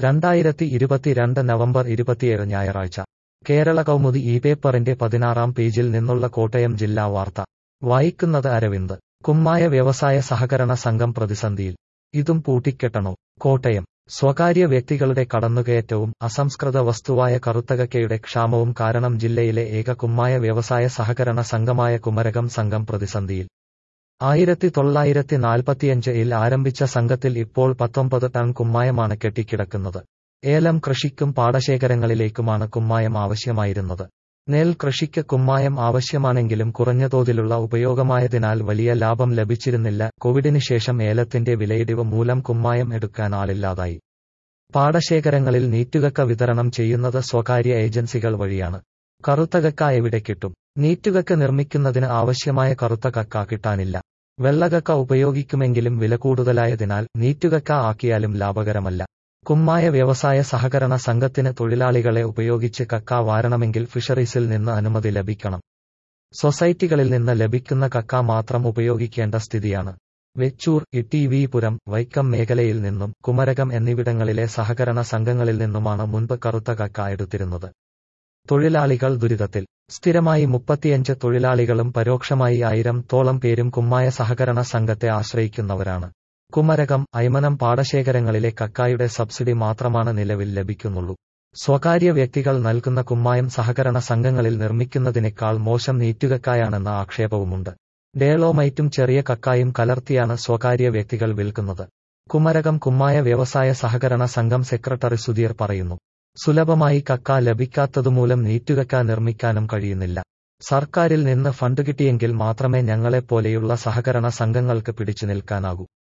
രണ്ടായിരത്തി ഇരുപത്തിരണ്ട് നവംബർ ഇരുപത്തിയേഴ് ഞായറാഴ്ച കേരള കൗമുദി ഈ പേപ്പറിന്റെ പതിനാറാം പേജിൽ നിന്നുള്ള കോട്ടയം ജില്ലാ വാർത്ത വായിക്കുന്നത് അരവിന്ദ് കുമ്മായ വ്യവസായ സഹകരണ സംഘം പ്രതിസന്ധിയിൽ ഇതും പൂട്ടിക്കെട്ടണോ കോട്ടയം സ്വകാര്യ വ്യക്തികളുടെ കടന്നുകയറ്റവും അസംസ്കൃത വസ്തുവായ കറുത്തകക്കയുടെ ക്ഷാമവും കാരണം ജില്ലയിലെ ഏക കുമ്മായ വ്യവസായ സഹകരണ സംഘമായ കുമരകം സംഘം പ്രതിസന്ധിയിൽ ആയിരത്തി തൊള്ളായിരത്തി നാൽപ്പത്തിയഞ്ചിൽ ആരംഭിച്ച സംഘത്തിൽ ഇപ്പോൾ പത്തൊമ്പത് ടൺ കുമ്മായമാണ് കെട്ടിക്കിടക്കുന്നത് ഏലം കൃഷിക്കും പാടശേഖരങ്ങളിലേക്കുമാണ് കുമ്മായം ആവശ്യമായിരുന്നത് നെൽ കൃഷിക്ക് കുമ്മായം ആവശ്യമാണെങ്കിലും കുറഞ്ഞ തോതിലുള്ള ഉപയോഗമായതിനാൽ വലിയ ലാഭം ലഭിച്ചിരുന്നില്ല കോവിഡിന് ശേഷം ഏലത്തിന്റെ വിലയിടിവ് മൂലം കുമ്മായം എടുക്കാൻ ആളില്ലാതായി പാടശേഖരങ്ങളിൽ നീറ്റുകക്ക വിതരണം ചെയ്യുന്നത് സ്വകാര്യ ഏജൻസികൾ വഴിയാണ് കറുത്തകക്ക എവിടെ കിട്ടും നീറ്റുകക്ക നിർമ്മിക്കുന്നതിന് ആവശ്യമായ കറുത്ത കക്ക കിട്ടാനില്ല വെള്ളകക്ക ഉപയോഗിക്കുമെങ്കിലും വില കൂടുതലായതിനാൽ നീറ്റുകക്ക ആക്കിയാലും ലാഭകരമല്ല കുമ്മായ വ്യവസായ സഹകരണ സംഘത്തിന് തൊഴിലാളികളെ ഉപയോഗിച്ച് കക്ക വാരണമെങ്കിൽ ഫിഷറീസിൽ നിന്ന് അനുമതി ലഭിക്കണം സൊസൈറ്റികളിൽ നിന്ന് ലഭിക്കുന്ന കക്ക മാത്രം ഉപയോഗിക്കേണ്ട സ്ഥിതിയാണ് വെച്ചൂർ ഇട്ടിവിപുരം വൈക്കം മേഖലയിൽ നിന്നും കുമരകം എന്നിവിടങ്ങളിലെ സഹകരണ സംഘങ്ങളിൽ നിന്നുമാണ് മുൻപ് കറുത്ത കക്ക എടുത്തിരുന്നത് തൊഴിലാളികൾ ദുരിതത്തിൽ സ്ഥിരമായി മുപ്പത്തിയഞ്ച് തൊഴിലാളികളും പരോക്ഷമായി ആയിരം തോളം പേരും കുമ്മായ സഹകരണ സംഘത്തെ ആശ്രയിക്കുന്നവരാണ് കുമരകം ഐമനം പാടശേഖരങ്ങളിലെ കക്കായുടെ സബ്സിഡി മാത്രമാണ് നിലവിൽ ലഭിക്കുന്നുള്ളൂ സ്വകാര്യ വ്യക്തികൾ നൽകുന്ന കുമ്മായം സഹകരണ സംഘങ്ങളിൽ നിർമ്മിക്കുന്നതിനേക്കാൾ മോശം നീറ്റുകക്കായാണെന്ന ആക്ഷേപവുമുണ്ട് ഡേളോമൈറ്റും ചെറിയ കക്കായും കലർത്തിയാണ് സ്വകാര്യ വ്യക്തികൾ വിൽക്കുന്നത് കുമരകം കുമ്മായ വ്യവസായ സഹകരണ സംഘം സെക്രട്ടറി സുധീർ പറയുന്നു സുലഭമായി കക്ക ലഭിക്കാത്തതുമൂലം നീറ്റുകക്ക നിർമ്മിക്കാനും കഴിയുന്നില്ല സർക്കാരിൽ നിന്ന് ഫണ്ട് കിട്ടിയെങ്കിൽ മാത്രമേ ഞങ്ങളെപ്പോലെയുള്ള സഹകരണ സംഘങ്ങൾക്ക് പിടിച്ചു നിൽക്കാനാകൂ